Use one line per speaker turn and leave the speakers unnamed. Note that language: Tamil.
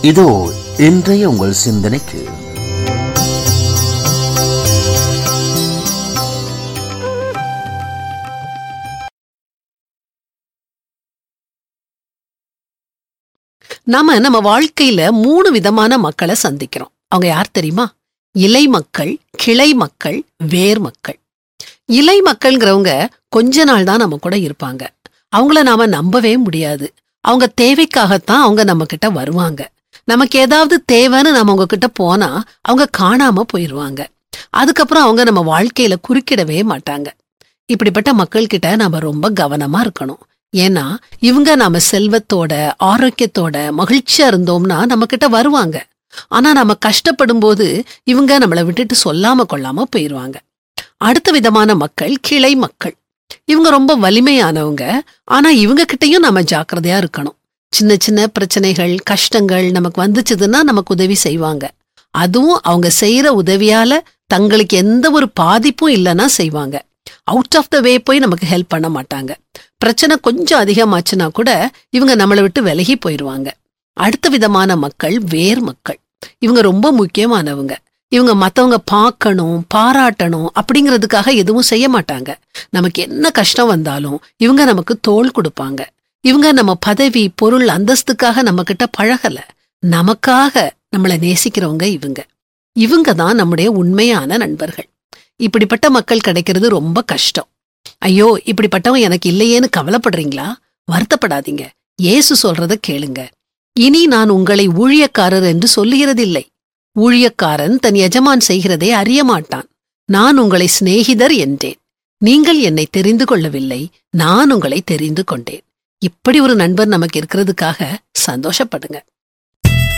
இதோ இன்றைய உங்கள் சிந்தனைக்கு
நாம நம்ம வாழ்க்கையில மூணு விதமான மக்களை சந்திக்கிறோம் அவங்க யார் தெரியுமா இலை மக்கள் கிளை மக்கள் வேர் மக்கள் இலை மக்கள்ங்கிறவங்க கொஞ்ச நாள் தான் நம்ம கூட இருப்பாங்க அவங்கள நாம நம்பவே முடியாது அவங்க தேவைக்காகத்தான் அவங்க நம்ம கிட்ட வருவாங்க நமக்கு ஏதாவது தேவைன்னு நம்ம அவங்க கிட்ட போனா அவங்க காணாம போயிருவாங்க அதுக்கப்புறம் அவங்க நம்ம வாழ்க்கையில குறுக்கிடவே மாட்டாங்க இப்படிப்பட்ட மக்கள் கிட்ட நாம ரொம்ப கவனமா இருக்கணும் ஏன்னா இவங்க நாம செல்வத்தோட ஆரோக்கியத்தோட மகிழ்ச்சியா இருந்தோம்னா நம்ம கிட்ட வருவாங்க ஆனா நாம கஷ்டப்படும் போது இவங்க நம்மளை விட்டுட்டு சொல்லாம கொள்ளாம போயிருவாங்க அடுத்த விதமான மக்கள் கிளை மக்கள் இவங்க ரொம்ப வலிமையானவங்க ஆனா இவங்க கிட்டயும் நாம ஜாக்கிரதையா இருக்கணும் சின்ன சின்ன பிரச்சனைகள் கஷ்டங்கள் நமக்கு வந்துச்சுதுன்னா நமக்கு உதவி செய்வாங்க அதுவும் அவங்க செய்யற உதவியால தங்களுக்கு எந்த ஒரு பாதிப்பும் இல்லைன்னா செய்வாங்க அவுட் ஆஃப் த வே போய் நமக்கு ஹெல்ப் பண்ண மாட்டாங்க பிரச்சனை கொஞ்சம் அதிகமாச்சுன்னா கூட இவங்க நம்மளை விட்டு விலகி போயிருவாங்க அடுத்த விதமான மக்கள் வேர் மக்கள் இவங்க ரொம்ப முக்கியமானவங்க இவங்க மத்தவங்க பார்க்கணும் பாராட்டணும் அப்படிங்கிறதுக்காக எதுவும் செய்ய மாட்டாங்க நமக்கு என்ன கஷ்டம் வந்தாலும் இவங்க நமக்கு தோள் கொடுப்பாங்க இவங்க நம்ம பதவி பொருள் அந்தஸ்துக்காக நம்ம கிட்ட பழகல நமக்காக நம்மளை நேசிக்கிறவங்க இவங்க இவங்க தான் நம்முடைய உண்மையான நண்பர்கள் இப்படிப்பட்ட மக்கள் கிடைக்கிறது ரொம்ப கஷ்டம் ஐயோ இப்படிப்பட்டவன் எனக்கு இல்லையேன்னு கவலைப்படுறீங்களா வருத்தப்படாதீங்க இயேசு சொல்றத கேளுங்க இனி நான் உங்களை ஊழியக்காரர் என்று சொல்லுகிறதில்லை ஊழியக்காரன் தன் எஜமான் செய்கிறதை அறிய மாட்டான் நான் உங்களை சிநேகிதர் என்றேன் நீங்கள் என்னை தெரிந்து கொள்ளவில்லை நான் உங்களை தெரிந்து கொண்டேன் இப்படி ஒரு நண்பர் நமக்கு இருக்கிறதுக்காக சந்தோஷப்படுங்க